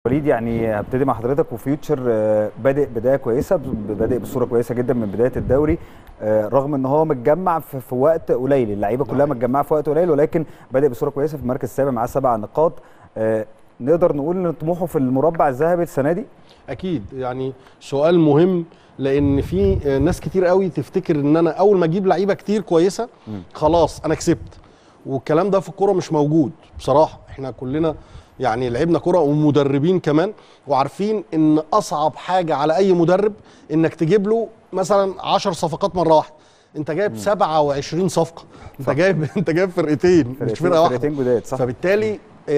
وليد يعني هبتدي مع حضرتك وفيوتشر آه، بادئ بدايه كويسه ب- بادئ بصوره كويسه جدا من بدايه الدوري آه، رغم ان هو متجمع في في وقت قليل اللعيبه كلها متجمعه في وقت قليل ولكن بادئ بصوره كويسه في المركز السابع معاه سبع نقاط آه، نقدر نقول ان طموحه في المربع الذهبي السنه دي اكيد يعني سؤال مهم لان في آه، ناس كتير قوي تفتكر ان انا اول ما اجيب لعيبه كتير كويسه خلاص انا كسبت والكلام ده في الكوره مش موجود بصراحه احنا كلنا يعني لعبنا كوره ومدربين كمان وعارفين ان اصعب حاجه على اي مدرب انك تجيب له مثلا 10 صفقات مره واحده انت جايب 27 صفقه انت جايب انت جايب فرقتين مش فرقتين- فرقه واحده فرقتين جداد صح فبالتالي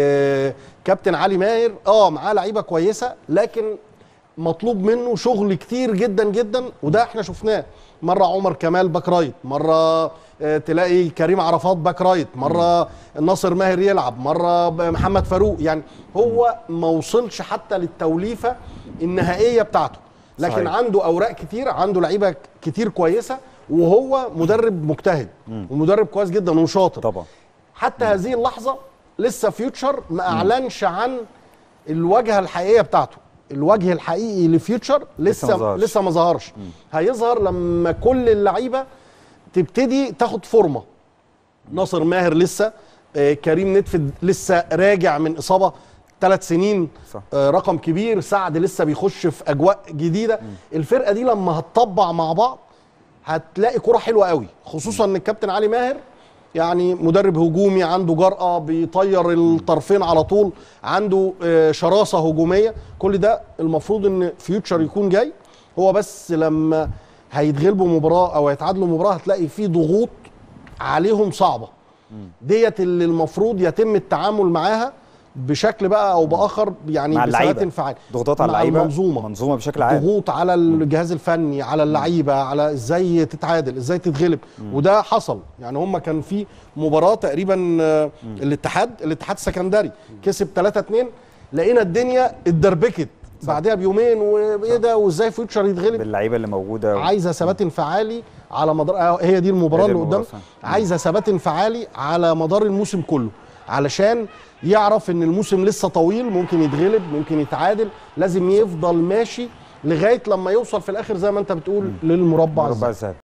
آه كابتن علي ماهر اه معاه لعيبه كويسه لكن مطلوب منه شغل كتير جدا جدا وده احنا شفناه مره عمر كمال باك رايت مره آه تلاقي كريم عرفات باك رايت مره ناصر ماهر يلعب مره ب- محمد فاروق يعني هو ما وصلش حتى للتوليفه النهائيه بتاعته لكن صحيح. صحيح. عنده اوراق كتير عنده لعيبه كتير كويسه وهو مدرب مجتهد ومدرب كويس جدا وشاطر طبعا حتى هذه اللحظه لسه فيوتشر ما اعلنش عن الواجهه الحقيقيه بتاعته الوجه الحقيقي لفيوتشر لسه ما لسه ظهرش. لسه ما ظهرش هيظهر لما كل اللعيبه تبتدي تاخد فورمه ناصر ماهر لسه آه، كريم ندفد لسه راجع من اصابه ثلاث سنين صح. آه، رقم كبير سعد لسه بيخش في اجواء جديده الفرقه دي لما هتطبع مع بعض هتلاقي كرة حلوة قوي خصوصا ان الكابتن علي ماهر يعني مدرب هجومي عنده جرأة بيطير الطرفين على طول عنده آه، شراسة هجومية كل ده المفروض ان فيوتشر يكون جاي هو بس لما هيتغلبوا مباراة او هيتعادلوا مباراة هتلاقي في ضغوط عليهم صعبة ديت اللي المفروض يتم التعامل معاها بشكل بقى او باخر يعني مع بثبات اللعيبة. انفعال ضغوطات على مع اللعيبه المنظومة منظومه بشكل عام ضغوط على الجهاز الفني على اللعيبه على ازاي تتعادل ازاي تتغلب وده حصل يعني هم كان في مباراه تقريبا آه، الاتحاد الاتحاد السكندري كسب 3 2 لقينا الدنيا اتدربكت بعدها بيومين وايه ده وازاي فيوتشر يتغلب باللعيبه اللي موجوده عايزه ثبات انفعالي على مدار آه، هي دي المباراه هي دي اللي قدام المباراة فعلا. عايزه ثبات انفعالي على مدار الموسم كله علشان يعرف ان الموسم لسه طويل ممكن يتغلب ممكن يتعادل لازم يفضل ماشي لغايه لما يوصل في الاخر زي ما انت بتقول للمربع مربع الذهبي. الذهبي